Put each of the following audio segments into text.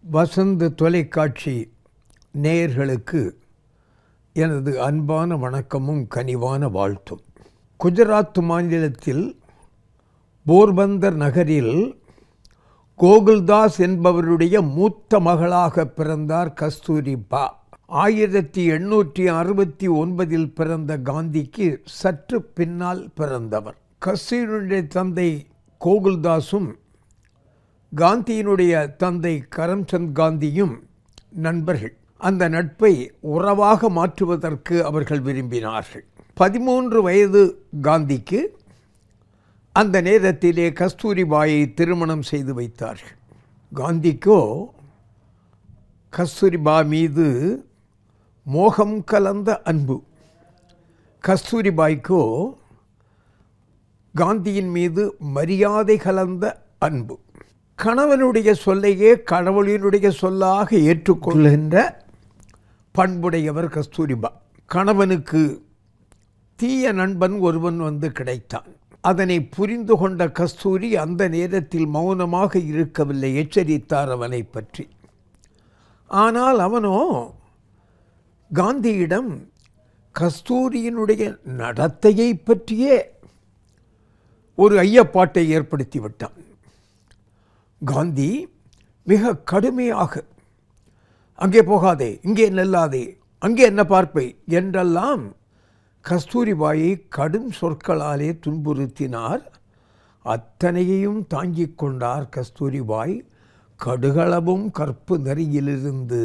வசந்த தொலைக்காட்சி நேயர்களுக்கு எனது அன்பான வணக்கமும் கனிவான வாழ்த்தும் குஜராத் மாநிலத்தில் போர்பந்தர் நகரில் கோகுல்தாஸ் என்பவருடைய மூத்த மகளாக பிறந்தார் கஸ்தூரிபா ஆயிரத்தி எண்ணூற்றி அறுபத்தி ஒன்பதில் பிறந்த காந்திக்கு சற்று பின்னால் பிறந்தவர் கஸ்தூரியுடைய தந்தை கோகுல்தாஸும் காந்தியினுடைய தந்தை கரம்சந்த் காந்தியும் நண்பர்கள் அந்த நட்பை உறவாக மாற்றுவதற்கு அவர்கள் விரும்பினார்கள் பதிமூன்று வயது காந்திக்கு அந்த நேரத்திலே கஸ்தூரிபாயை திருமணம் செய்து வைத்தார்கள் காந்திக்கோ கஸ்தூரிபா மீது மோகம் கலந்த அன்பு கஸ்தூரிபாய்க்கோ காந்தியின் மீது மரியாதை கலந்த அன்பு கணவனுடைய சொல்லையே கடவுளினுடைய சொல்லாக ஏற்றுக்கொள்கின்ற பண்புடையவர் கஸ்தூரிபா கணவனுக்கு தீய நண்பன் ஒருவன் வந்து கிடைத்தான் அதனை புரிந்து கொண்ட கஸ்தூரி அந்த நேரத்தில் மௌனமாக இருக்கவில்லை எச்சரித்தார் அவனை பற்றி ஆனால் அவனோ காந்தியிடம் கஸ்தூரியினுடைய நடத்தையை பற்றியே ஒரு ஐயப்பாட்டை ஏற்படுத்தி விட்டான் காந்தி மிக கடுமையாக அங்கே போகாதே இங்கே நெல்லாதே அங்கே என்ன பார்ப்பை என்றெல்லாம் கஸ்தூரிபாயை கடும் சொற்களாலே துன்புறுத்தினார் அத்தனையையும் தாங்கிக் கொண்டார் கஸ்தூரிபாய் கடுகளவும் கற்பு நெறியிலிருந்து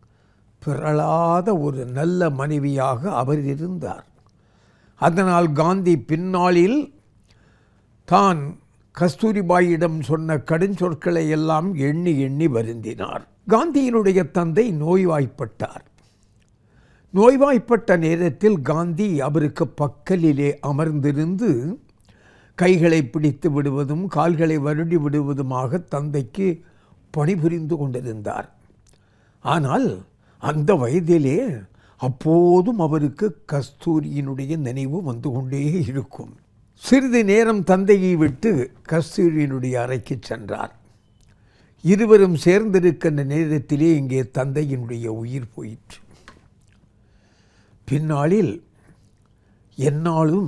பிறளாத ஒரு நல்ல மனைவியாக அவர் இருந்தார் அதனால் காந்தி பின்னாளில் தான் கஸ்தூரிபாயிடம் சொன்ன கடுஞ்சொற்களை எல்லாம் எண்ணி எண்ணி வருந்தினார் காந்தியினுடைய தந்தை நோய்வாய்ப்பட்டார் நோய்வாய்ப்பட்ட நேரத்தில் காந்தி அவருக்கு பக்கலிலே அமர்ந்திருந்து கைகளை பிடித்து விடுவதும் கால்களை வருடி விடுவதுமாக தந்தைக்கு பணிபுரிந்து கொண்டிருந்தார் ஆனால் அந்த வயதிலே அப்போதும் அவருக்கு கஸ்தூரியினுடைய நினைவு வந்து கொண்டே இருக்கும் சிறிது நேரம் தந்தையை விட்டு கஸ்தூரியினுடைய அறைக்கு சென்றார் இருவரும் சேர்ந்திருக்கின்ற நேரத்திலே இங்கே தந்தையினுடைய உயிர் போயிற்று பின்னாளில் என்னாலும்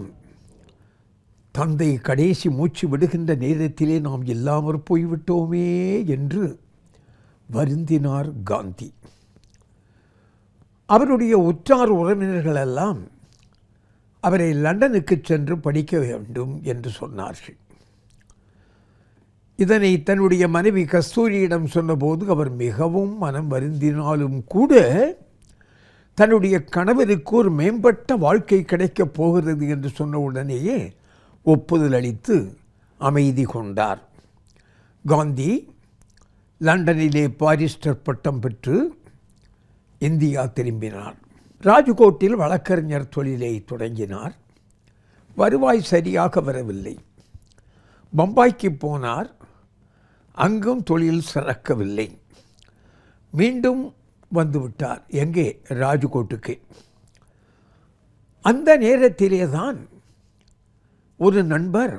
தந்தை கடைசி மூச்சு விடுகின்ற நேரத்திலே நாம் இல்லாமற் போய்விட்டோமே என்று வருந்தினார் காந்தி அவருடைய உற்றார் உறவினர்கள் எல்லாம் அவரை லண்டனுக்கு சென்று படிக்க வேண்டும் என்று சொன்னார்கள் இதனை தன்னுடைய மனைவி கஸ்தூரியிடம் சொன்னபோது அவர் மிகவும் மனம் வருந்தினாலும் கூட தன்னுடைய கணவருக்கு ஒரு மேம்பட்ட வாழ்க்கை கிடைக்கப் போகிறது என்று சொன்ன உடனேயே ஒப்புதல் அளித்து அமைதி கொண்டார் காந்தி லண்டனிலே பாரிஸ்டர் பட்டம் பெற்று இந்தியா திரும்பினார் ராஜ்கோட்டில் வழக்கறிஞர் தொழிலை தொடங்கினார் வருவாய் சரியாக வரவில்லை பம்பாய்க்கு போனார் அங்கும் தொழில் சிறக்கவில்லை மீண்டும் வந்துவிட்டார் எங்கே ராஜ்கோட்டுக்கு அந்த நேரத்திலே தான் ஒரு நண்பர்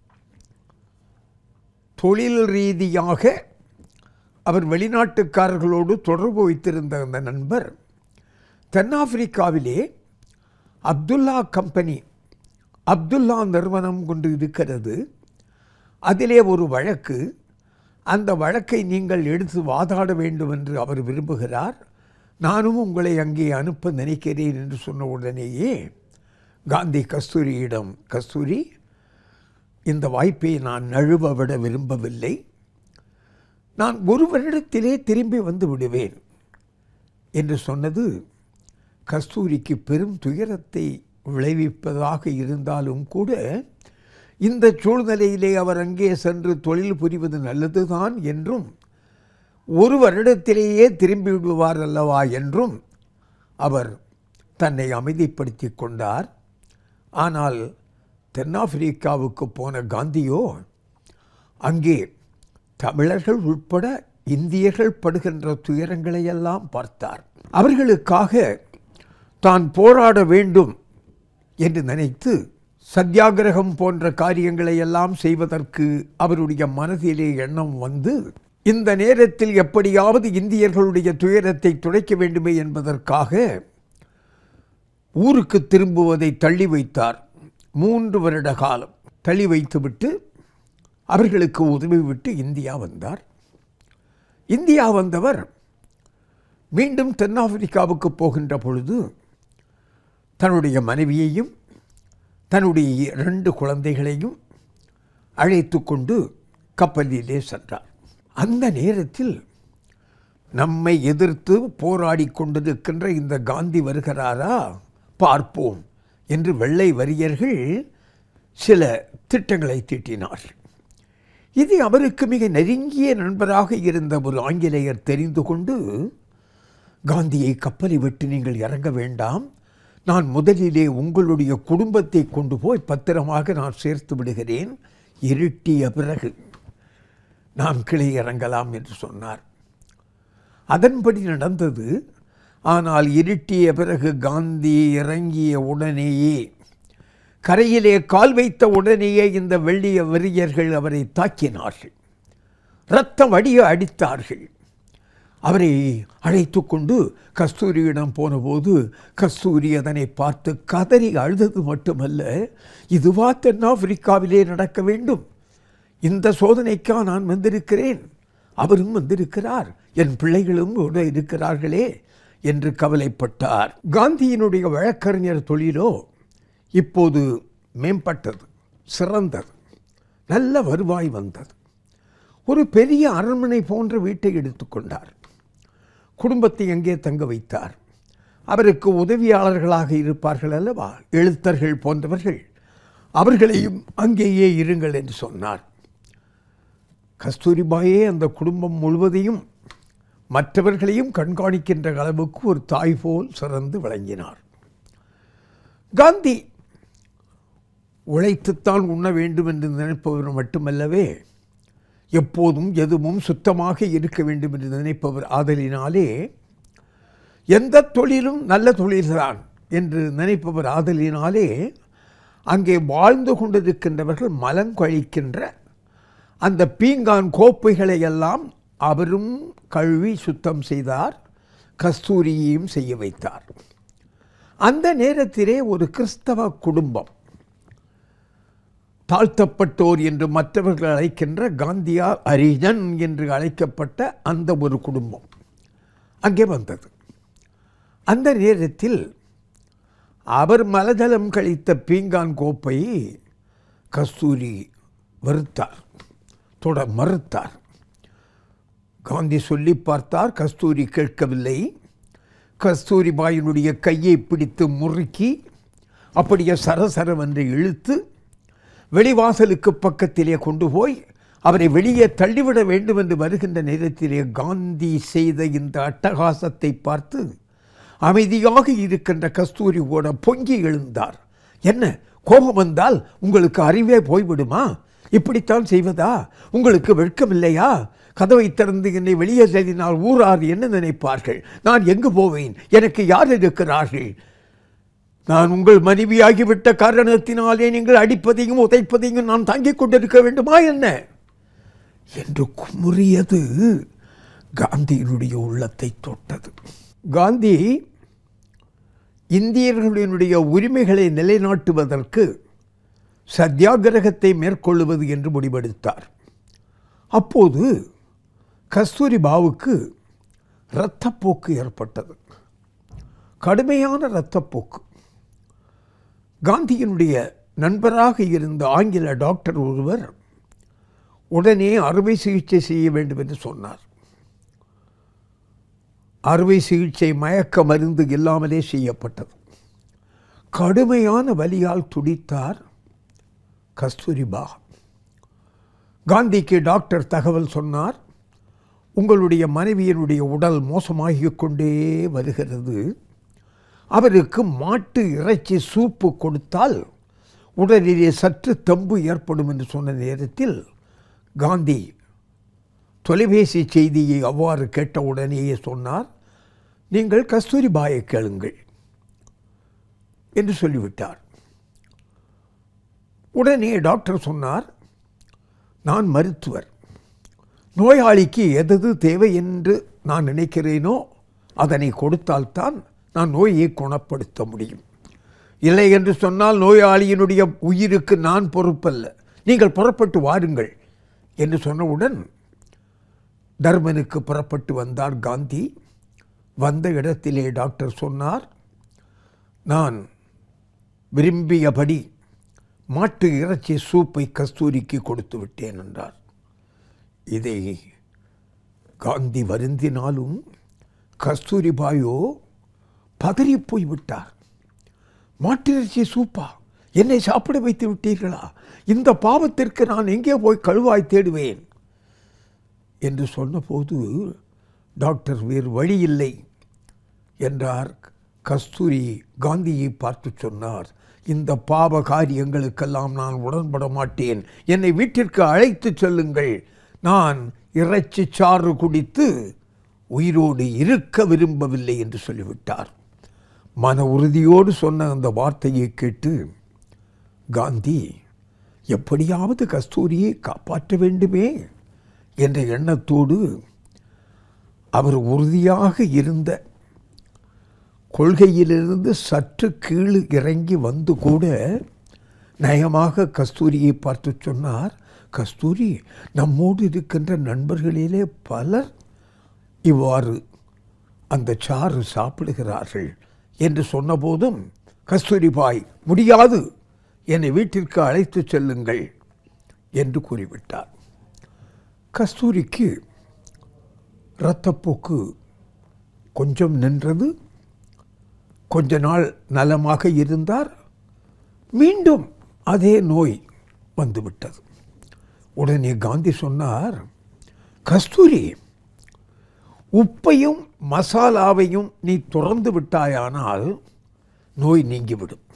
தொழில் ரீதியாக அவர் வெளிநாட்டுக்காரர்களோடு தொடர்பு வைத்திருந்த அந்த நண்பர் தென்னாப்பிரிக்காவிலே அப்துல்லா கம்பெனி அப்துல்லா நிறுவனம் கொண்டு இருக்கிறது அதிலே ஒரு வழக்கு அந்த வழக்கை நீங்கள் எடுத்து வாதாட வேண்டும் என்று அவர் விரும்புகிறார் நானும் உங்களை அங்கே அனுப்ப நினைக்கிறேன் என்று சொன்ன உடனேயே காந்தி கஸ்தூரியிடம் கஸ்தூரி இந்த வாய்ப்பை நான் நழுவ விட விரும்பவில்லை நான் ஒரு வருடத்திலே திரும்பி வந்து விடுவேன் என்று சொன்னது கஸ்தூரிக்கு பெரும் துயரத்தை விளைவிப்பதாக இருந்தாலும் கூட இந்த சூழ்நிலையிலே அவர் அங்கே சென்று தொழில் புரிவது நல்லதுதான் என்றும் ஒரு வருடத்திலேயே திரும்பி விடுவார் அல்லவா என்றும் அவர் தன்னை அமைதிப்படுத்தி கொண்டார் ஆனால் தென்னாப்பிரிக்காவுக்கு போன காந்தியோ அங்கே தமிழர்கள் உட்பட இந்தியர்கள் படுகின்ற துயரங்களையெல்லாம் பார்த்தார் அவர்களுக்காக தான் போராட வேண்டும் என்று நினைத்து சத்தியாகிரகம் போன்ற காரியங்களை எல்லாம் செய்வதற்கு அவருடைய மனதிலே எண்ணம் வந்து இந்த நேரத்தில் எப்படியாவது இந்தியர்களுடைய துயரத்தை துடைக்க வேண்டுமே என்பதற்காக ஊருக்கு திரும்புவதை தள்ளி வைத்தார் மூன்று வருட காலம் தள்ளி வைத்துவிட்டு அவர்களுக்கு உதவி விட்டு இந்தியா வந்தார் இந்தியா வந்தவர் மீண்டும் தென்னாப்பிரிக்காவுக்கு போகின்ற பொழுது தன்னுடைய மனைவியையும் தன்னுடைய இரண்டு குழந்தைகளையும் அழைத்து கொண்டு கப்பலிலே சென்றார் அந்த நேரத்தில் நம்மை எதிர்த்து போராடி கொண்டிருக்கின்ற இந்த காந்தி வருகிறாரா பார்ப்போம் என்று வெள்ளை வரியர்கள் சில திட்டங்களை தீட்டினார் இது அவருக்கு மிக நெருங்கிய நண்பராக இருந்த ஒரு ஆங்கிலேயர் தெரிந்து கொண்டு காந்தியை கப்பலை விட்டு நீங்கள் இறங்க வேண்டாம் நான் முதலிலே உங்களுடைய குடும்பத்தை கொண்டு போய் பத்திரமாக நான் சேர்த்து விடுகிறேன் இருட்டிய பிறகு நாம் கிளை இறங்கலாம் என்று சொன்னார் அதன்படி நடந்தது ஆனால் இருட்டிய பிறகு காந்தி இறங்கிய உடனேயே கரையிலே கால் வைத்த உடனேயே இந்த வெள்ளிய வெறியர்கள் அவரை தாக்கினார்கள் இரத்தம் வடிய அடித்தார்கள் அவரை அழைத்து கொண்டு கஸ்தூரியிடம் போனபோது கஸ்தூரி அதனை பார்த்து கதறி அழுதது மட்டுமல்ல இதுவா தென்னாப்பிரிக்காவிலே நடக்க வேண்டும் இந்த சோதனைக்கா நான் வந்திருக்கிறேன் அவரும் வந்திருக்கிறார் என் பிள்ளைகளும் கூட இருக்கிறார்களே என்று கவலைப்பட்டார் காந்தியினுடைய வழக்கறிஞர் தொழிலோ இப்போது மேம்பட்டது சிறந்தது நல்ல வருவாய் வந்தது ஒரு பெரிய அரண்மனை போன்ற வீட்டை எடுத்துக்கொண்டார் குடும்பத்தை அங்கே தங்க வைத்தார் அவருக்கு உதவியாளர்களாக இருப்பார்கள் அல்லவா எழுத்தர்கள் போன்றவர்கள் அவர்களையும் அங்கேயே இருங்கள் என்று சொன்னார் கஸ்தூரிபாயே அந்த குடும்பம் முழுவதையும் மற்றவர்களையும் கண்காணிக்கின்ற அளவுக்கு ஒரு தாய் போல் சிறந்து விளங்கினார் காந்தி உழைத்துத்தான் உண்ண வேண்டும் என்று நினைப்பவர் மட்டுமல்லவே எப்போதும் எதுவும் சுத்தமாக இருக்க வேண்டும் என்று நினைப்பவர் ஆதலினாலே எந்த தொழிலும் நல்ல தொழில்தான் என்று நினைப்பவர் ஆதலினாலே அங்கே வாழ்ந்து கொண்டிருக்கின்றவர்கள் மலங்கழிக்கின்ற அந்த பீங்கான் கோப்பைகளை எல்லாம் அவரும் கழுவி சுத்தம் செய்தார் கஸ்தூரியையும் செய்ய வைத்தார் அந்த நேரத்திலே ஒரு கிறிஸ்தவ குடும்பம் தாழ்த்தப்பட்டோர் என்று மற்றவர்கள் அழைக்கின்ற காந்தியா அரிஜன் என்று அழைக்கப்பட்ட அந்த ஒரு குடும்பம் அங்கே வந்தது அந்த நேரத்தில் அவர் மலஜலம் கழித்த பீங்கான் கோப்பை கஸ்தூரி வெறுத்தார் தொட மறுத்தார் காந்தி சொல்லி பார்த்தார் கஸ்தூரி கேட்கவில்லை கஸ்தூரி பாயினுடைய கையை பிடித்து முறுக்கி அப்படியே சரசரவென்று இழுத்து வெளிவாசலுக்கு பக்கத்திலே கொண்டு போய் அவரை வெளியே தள்ளிவிட வேண்டும் என்று வருகின்ற நேரத்திலே காந்தி செய்த இந்த அட்டகாசத்தை பார்த்து அமைதியாக இருக்கின்ற கஸ்தூரி கூட பொங்கி எழுந்தார் என்ன கோபம் வந்தால் உங்களுக்கு அறிவே போய்விடுமா இப்படித்தான் செய்வதா உங்களுக்கு வெட்கமில்லையா கதவை திறந்து என்னை வெளியே தள்ளினால் ஊரார் என்ன நினைப்பார்கள் நான் எங்கு போவேன் எனக்கு யார் இருக்கிறார்கள் நான் உங்கள் மனைவியாகிவிட்ட காரணத்தினாலே நீங்கள் அடிப்பதையும் உதைப்பதையும் நான் தாங்கிக் கொண்டிருக்க வேண்டுமா என்ன என்று குமுறியது காந்தியினுடைய உள்ளத்தை தொட்டது காந்தி இந்தியர்களுடைய உரிமைகளை நிலைநாட்டுவதற்கு சத்தியாகிரகத்தை மேற்கொள்ளுவது என்று முடிவெடுத்தார் அப்போது கஸ்தூரிபாவுக்கு இரத்தப்போக்கு ஏற்பட்டது கடுமையான இரத்தப்போக்கு காந்தியினுடைய நண்பராக இருந்த ஆங்கில டாக்டர் ஒருவர் உடனே அறுவை சிகிச்சை செய்ய வேண்டும் என்று சொன்னார் அறுவை சிகிச்சை மயக்க மருந்து இல்லாமலே செய்யப்பட்டது கடுமையான வலியால் துடித்தார் கஸ்தூரிபா காந்திக்கு டாக்டர் தகவல் சொன்னார் உங்களுடைய மனைவியினுடைய உடல் மோசமாகிக் கொண்டே வருகிறது அவருக்கு மாட்டு இறைச்சி சூப்பு கொடுத்தால் உடலிலே சற்று தம்பு ஏற்படும் என்று சொன்ன நேரத்தில் காந்தி தொலைபேசி செய்தியை அவ்வாறு கேட்ட உடனேயே சொன்னார் நீங்கள் கஸ்தூரிபாயை கேளுங்கள் என்று சொல்லிவிட்டார் உடனே டாக்டர் சொன்னார் நான் மருத்துவர் நோயாளிக்கு எதது தேவை என்று நான் நினைக்கிறேனோ அதனை கொடுத்தால்தான் நான் நோயை குணப்படுத்த முடியும் இல்லை என்று சொன்னால் நோயாளியினுடைய உயிருக்கு நான் பொறுப்பல்ல நீங்கள் புறப்பட்டு வாருங்கள் என்று சொன்னவுடன் தர்மனுக்கு புறப்பட்டு வந்தார் காந்தி வந்த இடத்திலே டாக்டர் சொன்னார் நான் விரும்பியபடி மாட்டு இறைச்சி சூப்பை கஸ்தூரிக்கு கொடுத்து விட்டேன் என்றார் இதை காந்தி வருந்தினாலும் கஸ்தூரிபாயோ பதறி போய் விட்டார் மாட்டிறைச்சி சூப்பா என்னை சாப்பிட வைத்து விட்டீர்களா இந்த பாவத்திற்கு நான் எங்கே போய் கழுவாய் தேடுவேன் என்று சொன்னபோது டாக்டர் வேறு வழி இல்லை என்றார் கஸ்தூரி காந்தியை பார்த்து சொன்னார் இந்த பாவ காரியங்களுக்கெல்லாம் நான் உடன்பட மாட்டேன் என்னை வீட்டிற்கு அழைத்து செல்லுங்கள் நான் இறைச்சி சாறு குடித்து உயிரோடு இருக்க விரும்பவில்லை என்று சொல்லிவிட்டார் மன உறுதியோடு சொன்ன அந்த வார்த்தையை கேட்டு காந்தி எப்படியாவது கஸ்தூரியை காப்பாற்ற வேண்டுமே என்ற எண்ணத்தோடு அவர் உறுதியாக இருந்த கொள்கையிலிருந்து சற்று கீழ் இறங்கி வந்து கூட நயமாக கஸ்தூரியை பார்த்து சொன்னார் கஸ்தூரி நம்மோடு இருக்கின்ற நண்பர்களிலே பலர் இவ்வாறு அந்த சாறு சாப்பிடுகிறார்கள் என்று சொன்னபோதும் கஸ்தூரிபாய் முடியாது என்னை வீட்டிற்கு அழைத்து செல்லுங்கள் என்று கூறிவிட்டார் கஸ்தூரிக்கு இரத்தப்போக்கு கொஞ்சம் நின்றது கொஞ்ச நாள் நலமாக இருந்தார் மீண்டும் அதே நோய் வந்துவிட்டது உடனே காந்தி சொன்னார் கஸ்தூரி உப்பையும் மசாலாவையும் நீ துறந்து விட்டாயானால் நோய் நீங்கிவிடும்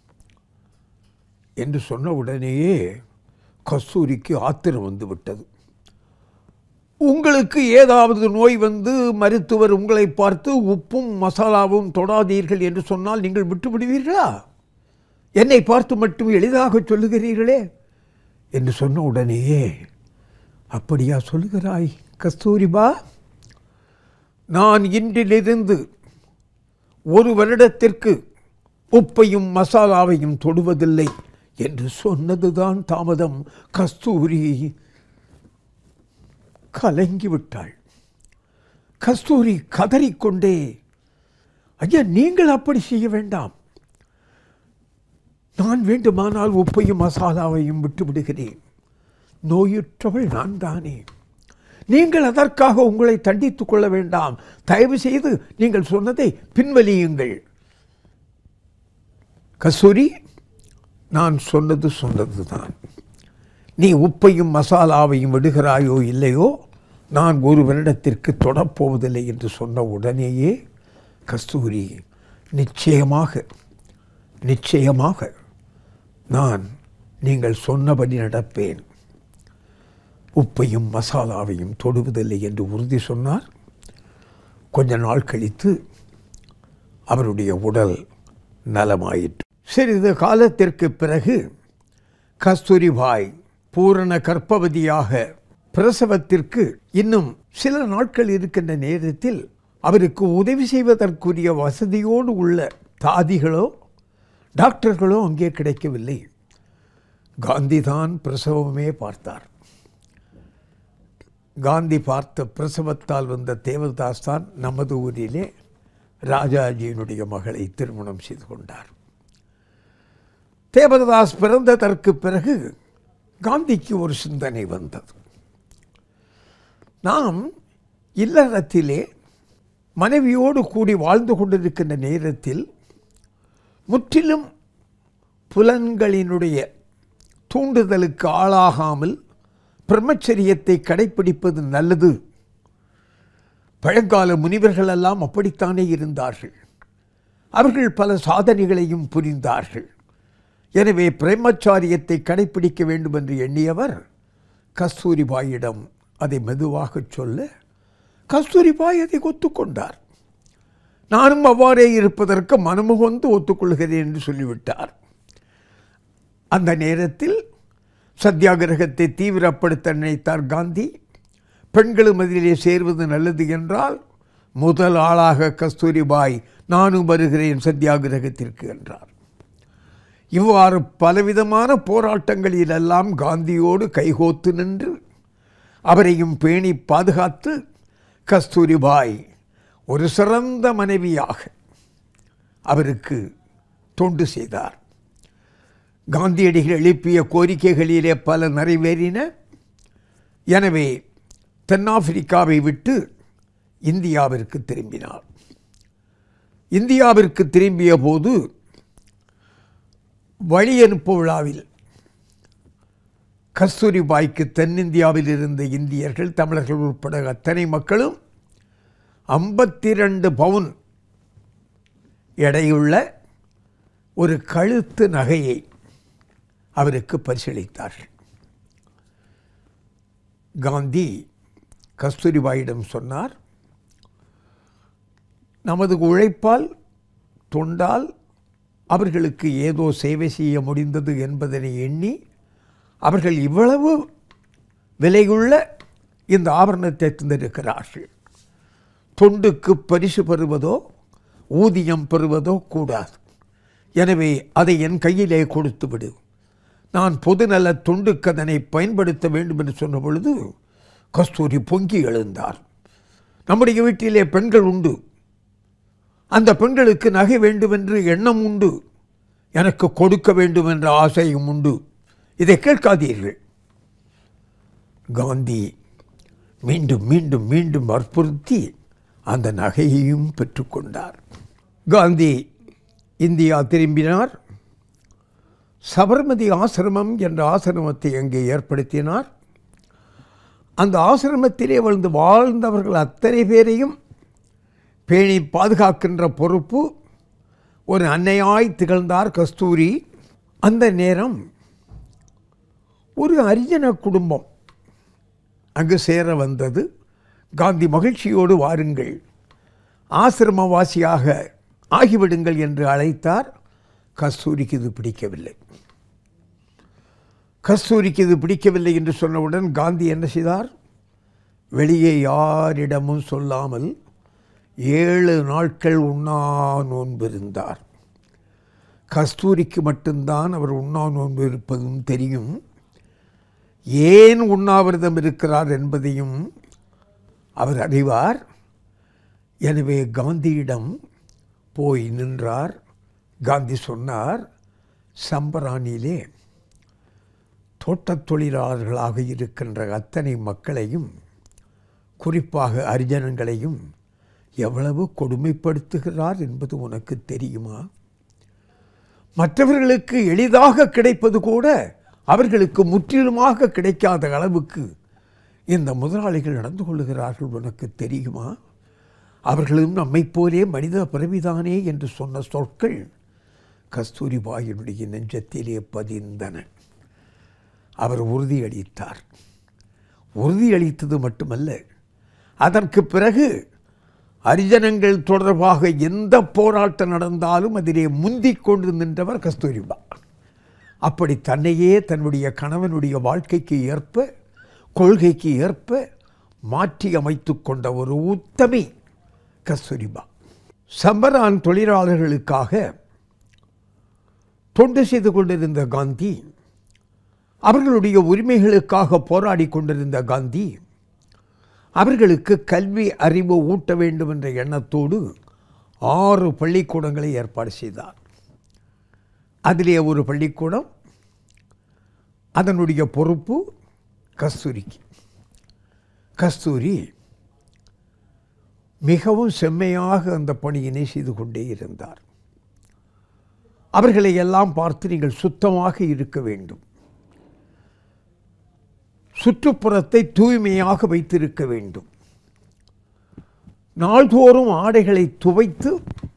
என்று சொன்ன உடனேயே கஸ்தூரிக்கு ஆத்திரம் வந்து விட்டது உங்களுக்கு ஏதாவது நோய் வந்து மருத்துவர் உங்களை பார்த்து உப்பும் மசாலாவும் தொடாதீர்கள் என்று சொன்னால் நீங்கள் விட்டு விடுவீர்களா என்னை பார்த்து மட்டும் எளிதாக சொல்லுகிறீர்களே என்று சொன்ன உடனேயே அப்படியா சொல்லுகிறாய் கஸ்தூரிபா நான் இன்றிலிருந்து ஒரு வருடத்திற்கு உப்பையும் மசாலாவையும் தொடுவதில்லை என்று சொன்னதுதான் தாமதம் கஸ்தூரி கலங்கிவிட்டாள் கஸ்தூரி கதறிக்கொண்டே ஐயா நீங்கள் அப்படி செய்ய வேண்டாம் நான் வேண்டுமானால் உப்பையும் மசாலாவையும் விட்டு விடுகிறேன் நோயுற்றவள் நான் தானே நீங்கள் அதற்காக உங்களை தண்டித்துக் கொள்ள வேண்டாம் தயவு செய்து நீங்கள் சொன்னதை பின்வலியுங்கள் கஸ்தூரி நான் சொன்னது சொன்னது தான் நீ உப்பையும் மசாலாவையும் விடுகிறாயோ இல்லையோ நான் ஒரு வருடத்திற்கு தொடப்போவதில்லை என்று சொன்ன உடனேயே கஸ்தூரி நிச்சயமாக நிச்சயமாக நான் நீங்கள் சொன்னபடி நடப்பேன் உப்பையும் மசாலாவையும் தொடுவதில்லை என்று உறுதி சொன்னார் கொஞ்ச நாள் கழித்து அவருடைய உடல் நலமாயிற்று சிறிது காலத்திற்கு பிறகு கஸ்தூரிபாய் பூரண கர்ப்பவதியாக பிரசவத்திற்கு இன்னும் சில நாட்கள் இருக்கின்ற நேரத்தில் அவருக்கு உதவி செய்வதற்குரிய வசதியோடு உள்ள தாதிகளோ டாக்டர்களோ அங்கே கிடைக்கவில்லை காந்தி தான் பிரசவமே பார்த்தார் காந்தி பார்த்த பிரசவத்தால் வந்த தேவதாஸ் தான் நமது ஊரிலே ராஜாஜியினுடைய மகளை திருமணம் செய்து கொண்டார் தேவதாஸ் பிறந்ததற்கு பிறகு காந்திக்கு ஒரு சிந்தனை வந்தது நாம் இல்லறத்திலே மனைவியோடு கூடி வாழ்ந்து கொண்டிருக்கின்ற நேரத்தில் முற்றிலும் புலன்களினுடைய தூண்டுதலுக்கு ஆளாகாமல் பிரம்மச்சரியத்தை கடைப்பிடிப்பது நல்லது பழங்கால முனிவர்கள் எல்லாம் அப்படித்தானே இருந்தார்கள் அவர்கள் பல சாதனைகளையும் புரிந்தார்கள் எனவே பிரம்மச்சாரியத்தை கடைப்பிடிக்க வேண்டும் என்று எண்ணியவர் கஸ்தூரிபாயிடம் அதை மெதுவாக சொல்ல கஸ்தூரிபாய் அதை ஒத்துக்கொண்டார் நானும் அவ்வாறே இருப்பதற்கு மனமுகந்து ஒத்துக்கொள்கிறேன் என்று சொல்லிவிட்டார் அந்த நேரத்தில் சத்தியாகிரகத்தை தீவிரப்படுத்த நினைத்தார் காந்தி பெண்களும் அதிலே சேர்வது நல்லது என்றால் முதல் ஆளாக கஸ்தூரிபாய் நானும் வருகிறேன் சத்தியாகிரகத்திற்கு என்றார் இவ்வாறு பலவிதமான போராட்டங்களிலெல்லாம் காந்தியோடு கைகோத்து நின்று அவரையும் பேணி பாதுகாத்து கஸ்தூரிபாய் ஒரு சிறந்த மனைவியாக அவருக்கு தொண்டு செய்தார் காந்தியடிகள் எழுப்பிய கோரிக்கைகளிலே பல நிறைவேறின எனவே தென்னாப்பிரிக்காவை விட்டு இந்தியாவிற்கு திரும்பினார் இந்தியாவிற்கு திரும்பிய போது வழி அனுப்பு விழாவில் கஸ்தூரிபாய்க்கு தென்னிந்தியாவில் இருந்த இந்தியர்கள் தமிழர்கள் உட்பட அத்தனை மக்களும் ஐம்பத்தி ரெண்டு பவுன் எடையுள்ள ஒரு கழுத்து நகையை அவருக்கு பரிசளித்தார்கள் காந்தி கஸ்தூரிபாயிடம் சொன்னார் நமது உழைப்பால் தொண்டால் அவர்களுக்கு ஏதோ சேவை செய்ய முடிந்தது என்பதனை எண்ணி அவர்கள் இவ்வளவு விலையுள்ள இந்த ஆபரணத்தை தந்திருக்கிறார்கள் தொண்டுக்கு பரிசு பெறுவதோ ஊதியம் பெறுவதோ கூடாது எனவே அதை என் கையிலே கொடுத்து விடு நான் பொதுநல தொண்டுக்கு அதனை பயன்படுத்த வேண்டும் என்று சொன்ன பொழுது கஸ்தூரி பொங்கி எழுந்தார் நம்முடைய வீட்டிலே பெண்கள் உண்டு அந்த பெண்களுக்கு நகை வேண்டும் என்று எண்ணம் உண்டு எனக்கு கொடுக்க வேண்டும் என்ற ஆசையும் உண்டு இதை கேட்காதீர்கள் காந்தி மீண்டும் மீண்டும் மீண்டும் வற்புறுத்தி அந்த நகையையும் பெற்றுக்கொண்டார் காந்தி இந்தியா திரும்பினார் சபர்மதி ஆசிரமம் என்ற ஆசிரமத்தை அங்கே ஏற்படுத்தினார் அந்த ஆசிரமத்திலே வந்து வாழ்ந்தவர்கள் அத்தனை பேரையும் பேணி பாதுகாக்கின்ற பொறுப்பு ஒரு அன்னையாய் திகழ்ந்தார் கஸ்தூரி அந்த நேரம் ஒரு அரிஜன குடும்பம் அங்கு சேர வந்தது காந்தி மகிழ்ச்சியோடு வாருங்கள் ஆசிரமவாசியாக ஆகிவிடுங்கள் என்று அழைத்தார் கஸ்தூரிக்கு இது பிடிக்கவில்லை கஸ்தூரிக்கு இது பிடிக்கவில்லை என்று சொன்னவுடன் காந்தி என்ன செய்தார் வெளியே யாரிடமும் சொல்லாமல் ஏழு நாட்கள் உண்ணா நோன்பிருந்தார் கஸ்தூரிக்கு மட்டும்தான் அவர் உண்ணா நோன்பு இருப்பதும் தெரியும் ஏன் உண்ணாவிரதம் இருக்கிறார் என்பதையும் அவர் அறிவார் எனவே காந்தியிடம் போய் நின்றார் காந்தி சொன்னார் சம்பராணியிலே தோட்டத் தொழிலாளர்களாக இருக்கின்ற அத்தனை மக்களையும் குறிப்பாக அரிஜனங்களையும் எவ்வளவு கொடுமைப்படுத்துகிறார் என்பது உனக்கு தெரியுமா மற்றவர்களுக்கு எளிதாக கிடைப்பது கூட அவர்களுக்கு முற்றிலுமாக கிடைக்காத அளவுக்கு இந்த முதலாளிகள் நடந்து கொள்ளுகிறார்கள் உனக்கு தெரியுமா அவர்களும் நம்மைப் போலே மனித பிறவிதானே என்று சொன்ன சொற்கள் கஸ்தூரிபாயினுடைய நெஞ்சத்திலே பதிந்தன அவர் உறுதியளித்தார் உறுதியளித்தது மட்டுமல்ல அதற்கு பிறகு அரிஜனங்கள் தொடர்பாக எந்த போராட்டம் நடந்தாலும் அதிலே முந்திக் கொண்டு நின்றவர் கஸ்தூரிபா அப்படி தன்னையே தன்னுடைய கணவனுடைய வாழ்க்கைக்கு ஏற்ப கொள்கைக்கு ஏற்ப மாற்றி அமைத்து கொண்ட ஒரு உத்தமி கஸ்தூரிபா சம்பரான் தொழிலாளர்களுக்காக தொண்டு செய்து கொண்டிருந்த காந்தி அவர்களுடைய உரிமைகளுக்காக போராடி கொண்டிருந்த காந்தி அவர்களுக்கு கல்வி அறிவு ஊட்ட வேண்டும் என்ற எண்ணத்தோடு ஆறு பள்ளிக்கூடங்களை ஏற்பாடு செய்தார் அதிலே ஒரு பள்ளிக்கூடம் அதனுடைய பொறுப்பு கஸ்தூரிக்கு கஸ்தூரி மிகவும் செம்மையாக அந்த பணியினை செய்து கொண்டே இருந்தார் அவர்களை எல்லாம் பார்த்து நீங்கள் சுத்தமாக இருக்க வேண்டும் சுற்றுப்புறத்தை தூய்மையாக வைத்திருக்க வேண்டும் நாள்தோறும் ஆடைகளை துவைத்து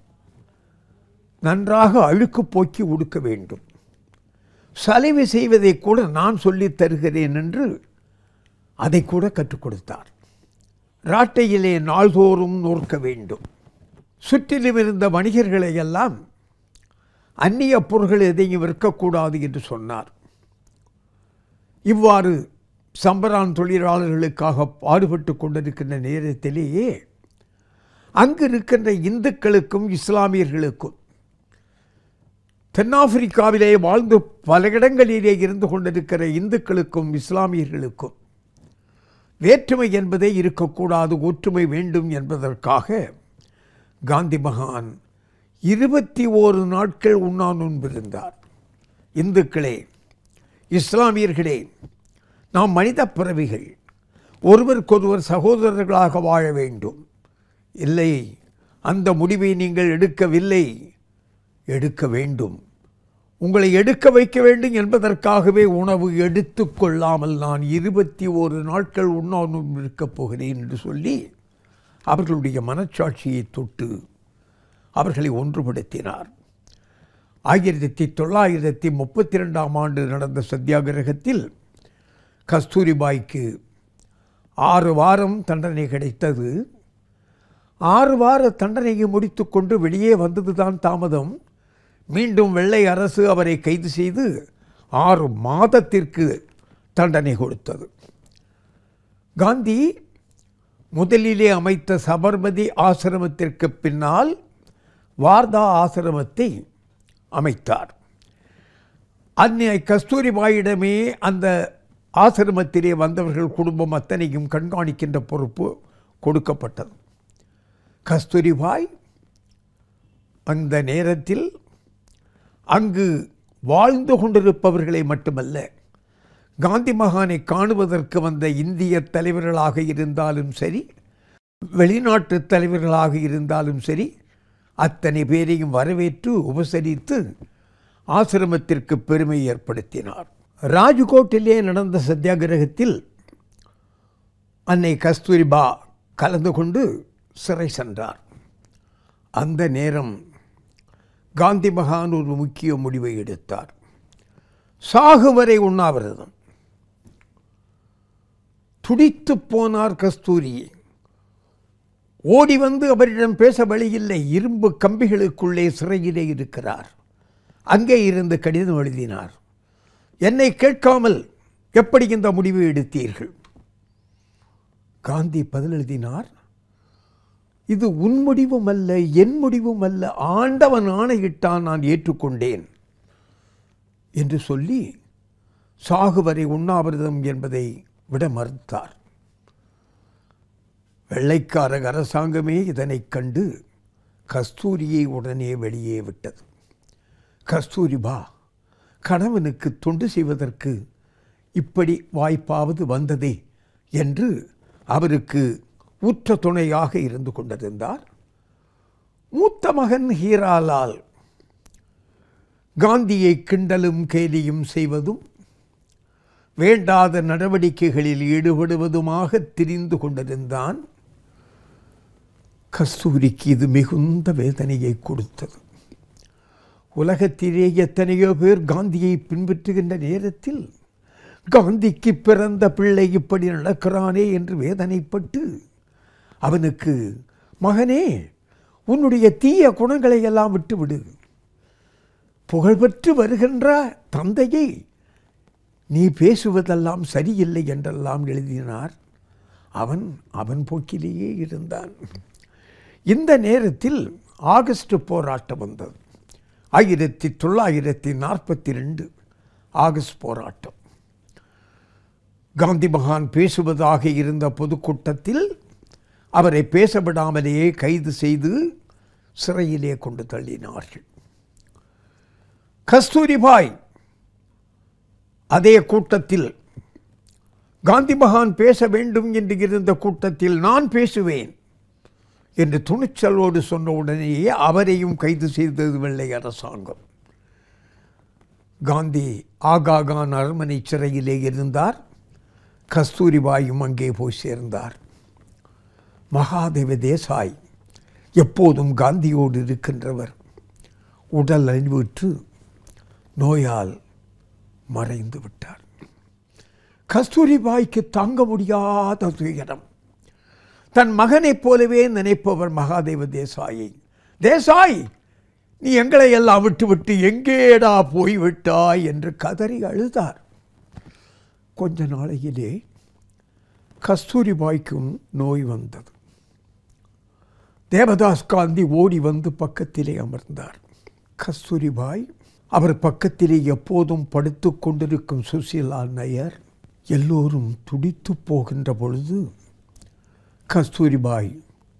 நன்றாக அழுக்கு போக்கி உடுக்க வேண்டும் சலைவு செய்வதை கூட நான் சொல்லித் தருகிறேன் என்று அதை கூட கற்றுக் கொடுத்தார் ராட்டையிலே நாள்தோறும் நோர்க்க வேண்டும் சுற்றிலும் இருந்த வணிகர்களை எல்லாம் அந்நிய பொருள்கள் எதையும் விற்கக்கூடாது என்று சொன்னார் இவ்வாறு சம்பரான் தொழிலாளர்களுக்காக பாடுபட்டு கொண்டிருக்கின்ற நேரத்திலேயே அங்கு இருக்கின்ற இந்துக்களுக்கும் இஸ்லாமியர்களுக்கும் தென்னாப்பிரிக்காவிலே வாழ்ந்து பல இடங்களிலே இருந்து கொண்டிருக்கிற இந்துக்களுக்கும் இஸ்லாமியர்களுக்கும் வேற்றுமை என்பதே இருக்கக்கூடாது ஒற்றுமை வேண்டும் என்பதற்காக காந்தி மகான் இருபத்தி ஓரு நாட்கள் உண்ணா நோன்பிருந்தார் இந்துக்களே இஸ்லாமியர்களே நாம் மனித பிறவிகள் ஒருவருக்கொருவர் சகோதரர்களாக வாழ வேண்டும் இல்லை அந்த முடிவை நீங்கள் எடுக்கவில்லை எடுக்க வேண்டும் உங்களை எடுக்க வைக்க வேண்டும் என்பதற்காகவே உணவு எடுத்துக்கொள்ளாமல் நான் இருபத்தி ஓரு நாட்கள் உண்ணாமல் இருக்கப் போகிறேன் என்று சொல்லி அவர்களுடைய மனச்சாட்சியை தொட்டு அவர்களை ஒன்றுபடுத்தினார் ஆயிரத்தி தொள்ளாயிரத்தி முப்பத்தி ரெண்டாம் ஆண்டு நடந்த சத்தியாகிரகத்தில் கஸ்தூரிபாய்க்கு ஆறு வாரம் தண்டனை கிடைத்தது ஆறு வார தண்டனையை முடித்துக்கொண்டு வெளியே வந்ததுதான் தாமதம் மீண்டும் வெள்ளை அரசு அவரை கைது செய்து ஆறு மாதத்திற்கு தண்டனை கொடுத்தது காந்தி முதலிலே அமைத்த சபர்மதி ஆசிரமத்திற்கு பின்னால் வார்தா ஆசிரமத்தை அமைத்தார் அன்னை கஸ்தூரிபாயிடமே அந்த ஆசிரமத்திலே வந்தவர்கள் குடும்பம் அத்தனையும் கண்காணிக்கின்ற பொறுப்பு கொடுக்கப்பட்டது கஸ்தூரிபாய் அந்த நேரத்தில் அங்கு வாழ்ந்து கொண்டிருப்பவர்களை மட்டுமல்ல காந்தி மகானை காணுவதற்கு வந்த இந்திய தலைவர்களாக இருந்தாலும் சரி வெளிநாட்டு தலைவர்களாக இருந்தாலும் சரி அத்தனை பேரையும் வரவேற்று உபசரித்து ஆசிரமத்திற்கு பெருமை ஏற்படுத்தினார் ராஜ்கோட்டிலே நடந்த சத்தியாகிரகத்தில் அன்னை கஸ்தூரிபா கலந்து கொண்டு சிறை சென்றார் அந்த நேரம் காந்தி மகான் ஒரு முக்கிய முடிவை எடுத்தார் சாகு வரை உண்ணாவிரதம் துடித்து போனார் கஸ்தூரி ஓடி வந்து அவரிடம் பேச வழியில்லை இரும்பு கம்பிகளுக்குள்ளே சிறையிலே இருக்கிறார் அங்கே இருந்து கடிதம் எழுதினார் என்னை கேட்காமல் எப்படி இந்த முடிவை எடுத்தீர்கள் காந்தி பதில் எழுதினார் இது உன் முடிவும் அல்ல என் முடிவும் அல்ல ஆண்டவன் ஆணையிட்டான் நான் ஏற்றுக்கொண்டேன் என்று சொல்லி சாகுவரை உண்ணாவிரதம் என்பதை விட மறுத்தார் வெள்ளைக்கார அரசாங்கமே இதனைக் கண்டு கஸ்தூரியை உடனே வெளியே விட்டது கஸ்தூரிபா கணவனுக்கு தொண்டு செய்வதற்கு இப்படி வாய்ப்பாவது வந்ததே என்று அவருக்கு உற்ற துணையாக இருந்து கொண்டிருந்தார் மூத்த மகன் ஹீராலால் காந்தியை கிண்டலும் கேலியும் செய்வதும் வேண்டாத நடவடிக்கைகளில் ஈடுபடுவதுமாக திரிந்து கொண்டிருந்தான் கஸ்தூரிக்கு இது மிகுந்த வேதனையை கொடுத்தது உலகத்திலே எத்தனையோ பேர் காந்தியை பின்பற்றுகின்ற நேரத்தில் காந்திக்கு பிறந்த பிள்ளை இப்படி நடக்கிறானே என்று வேதனைப்பட்டு அவனுக்கு மகனே உன்னுடைய தீய குணங்களை எல்லாம் விட்டுவிடு புகழ்பெற்று வருகின்ற தந்தையை நீ பேசுவதெல்லாம் சரியில்லை என்றெல்லாம் எழுதினார் அவன் அவன் போக்கிலேயே இருந்தான் இந்த நேரத்தில் ஆகஸ்ட் போராட்டம் வந்தது ஆயிரத்தி தொள்ளாயிரத்தி நாற்பத்தி ரெண்டு ஆகஸ்ட் போராட்டம் காந்தி மகான் பேசுவதாக இருந்த பொதுக்கூட்டத்தில் அவரை பேசவிடாமலேயே கைது செய்து சிறையிலே கொண்டு தள்ளினார்கள் கஸ்தூரிபாய் அதே கூட்டத்தில் காந்தி மகான் பேச வேண்டும் என்று இருந்த கூட்டத்தில் நான் பேசுவேன் என்று துணிச்சலோடு சொன்ன உடனேயே அவரையும் கைது செய்தது வெள்ளை அரசாங்கம் காந்தி ஆகாகான் அரண்மனை சிறையிலே இருந்தார் கஸ்தூரிபாயும் அங்கே போய் சேர்ந்தார் மகாதேவ தேசாய் எப்போதும் காந்தியோடு இருக்கின்றவர் உடல் அழிவுற்று நோயால் மறைந்து விட்டார் கஸ்தூரிபாய்க்கு தாங்க முடியாத துயரம் தன் மகனைப் போலவே நினைப்பவர் மகாதேவ தேசாயை தேசாய் நீ எங்களை எல்லாம் விட்டு விட்டு எங்கேடா போய்விட்டாய் என்று கதறி அழுதார் கொஞ்ச நாளையிலே கஸ்தூரிபாய்க்கும் நோய் வந்தது தேவதாஸ் காந்தி ஓடி வந்து பக்கத்திலே அமர்ந்தார் கஸ்தூரிபாய் அவர் பக்கத்திலே எப்போதும் படுத்து கொண்டிருக்கும் சுசீலா நயர் எல்லோரும் துடித்து போகின்ற பொழுது கஸ்தூரிபாய்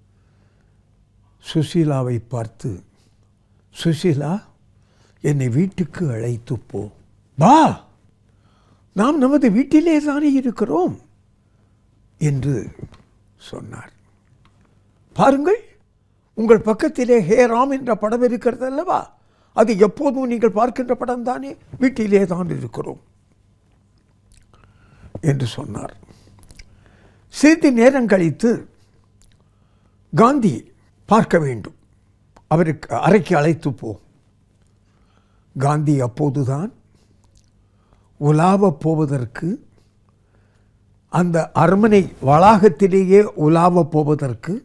சுசீலாவை பார்த்து சுசீலா என்னை வீட்டுக்கு அழைத்து போ வா நாம் நமது வீட்டிலே தானே இருக்கிறோம் என்று சொன்னார் பாருங்கள் உங்கள் பக்கத்திலே ஹே ராம் என்ற படம் இருக்கிறது அல்லவா அது எப்போதும் நீங்கள் பார்க்கின்ற படம் தானே வீட்டிலே தான் இருக்கிறோம் என்று சொன்னார் சிறிது நேரம் கழித்து காந்தி பார்க்க வேண்டும் அவருக்கு அறைக்கு அழைத்து போ காந்தி அப்போதுதான் உலாவப் போவதற்கு அந்த அரண்மனை வளாகத்திலேயே உலாவப் போவதற்கு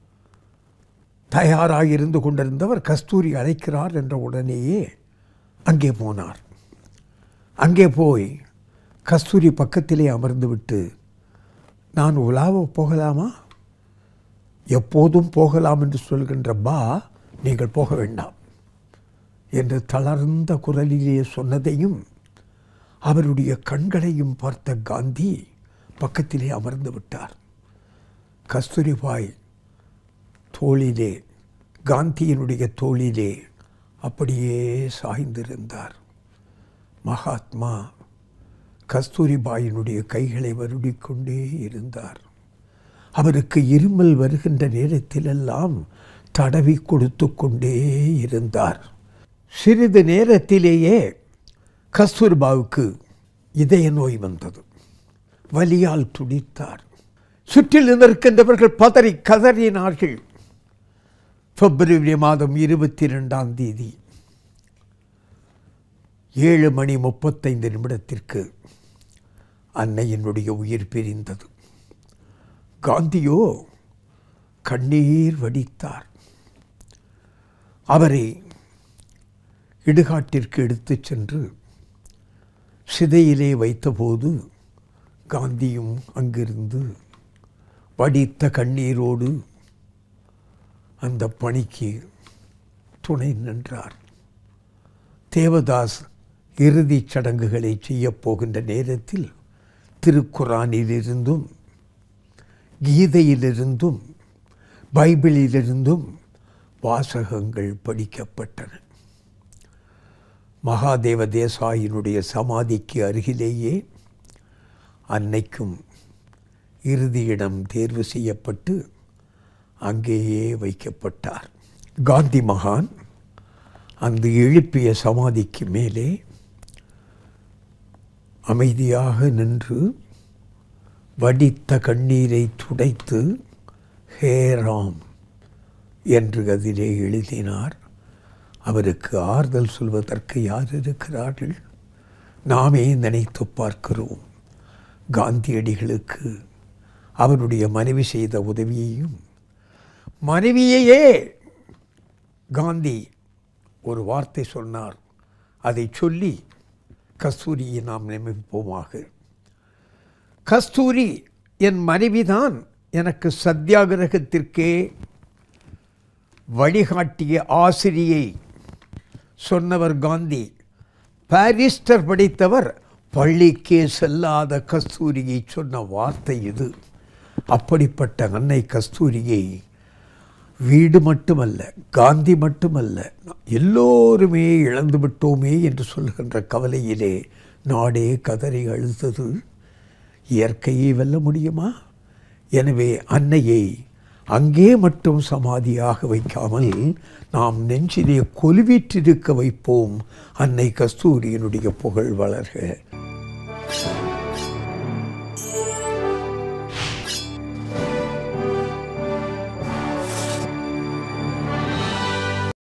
தயாராக இருந்து கொண்டிருந்தவர் கஸ்தூரி அழைக்கிறார் என்ற உடனேயே அங்கே போனார் அங்கே போய் கஸ்தூரி பக்கத்திலே அமர்ந்துவிட்டு நான் உலாவ போகலாமா எப்போதும் போகலாம் என்று சொல்கின்ற பா நீங்கள் போக வேண்டாம் என்று தளர்ந்த குரலிலே சொன்னதையும் அவருடைய கண்களையும் பார்த்த காந்தி பக்கத்திலே அமர்ந்து விட்டார் கஸ்தூரிபாய் தோளிலே காந்தியினுடைய தோளிலே அப்படியே சாய்ந்திருந்தார் மகாத்மா கஸ்தூரிபாயினுடைய கைகளை வருடிக்கொண்டே இருந்தார் அவருக்கு இருமல் வருகின்ற நேரத்திலெல்லாம் தடவி கொடுத்து கொண்டே இருந்தார் சிறிது நேரத்திலேயே கஸ்தூர்பாவுக்கு இதய நோய் வந்தது வலியால் துடித்தார் சுற்றில் இருக்கின்றவர்கள் பதறி கதறினார்கள் பிப்ரவரி மாதம் இருபத்தி ரெண்டாம் தேதி ஏழு மணி முப்பத்தைந்து நிமிடத்திற்கு அன்னையினுடைய உயிர் பிரிந்தது காந்தியோ கண்ணீர் வடித்தார் அவரை இடுகாட்டிற்கு எடுத்துச் சென்று சிதையிலே வைத்தபோது காந்தியும் அங்கிருந்து வடித்த கண்ணீரோடு அந்த பணிக்கு துணை நின்றார் தேவதாஸ் இறுதிச் சடங்குகளை செய்யப் போகின்ற நேரத்தில் திருக்குரானிலிருந்தும் கீதையிலிருந்தும் பைபிளிலிருந்தும் வாசகங்கள் படிக்கப்பட்டன மகாதேவ தேசாயினுடைய சமாதிக்கு அருகிலேயே அன்னைக்கும் இறுதியிடம் தேர்வு செய்யப்பட்டு அங்கேயே வைக்கப்பட்டார் காந்தி மகான் அந்த எழுப்பிய சமாதிக்கு மேலே அமைதியாக நின்று வடித்த கண்ணீரை துடைத்து ஹே ராம் என்று அதிலே எழுதினார் அவருக்கு ஆறுதல் சொல்வதற்கு யார் இருக்கிறார்கள் நாமே நினைத்து பார்க்கிறோம் காந்தியடிகளுக்கு அவருடைய மனைவி செய்த உதவியையும் மனைவியையே காந்தி ஒரு வார்த்தை சொன்னார் அதை சொல்லி கஸ்தூரியை நாம் நியமிப்போமாக கஸ்தூரி என் மனைவிதான் எனக்கு சத்தியாகிரகத்திற்கே வழிகாட்டிய ஆசிரியை சொன்னவர் காந்தி பாரிஸ்டர் படித்தவர் பள்ளிக்கே செல்லாத கஸ்தூரியை சொன்ன வார்த்தை இது அப்படிப்பட்ட அன்னை கஸ்தூரியை வீடு மட்டுமல்ல காந்தி மட்டுமல்ல எல்லோருமே இழந்து விட்டோமே என்று சொல்கின்ற கவலையிலே நாடே கதறி அழுதது இயற்கையை வெல்ல முடியுமா எனவே அன்னையை அங்கே மட்டும் சமாதியாக வைக்காமல் நாம் நெஞ்சிலே கொலுவிற்றிருக்க வைப்போம் அன்னை கஸ்தூரியினுடைய புகழ் வளர்க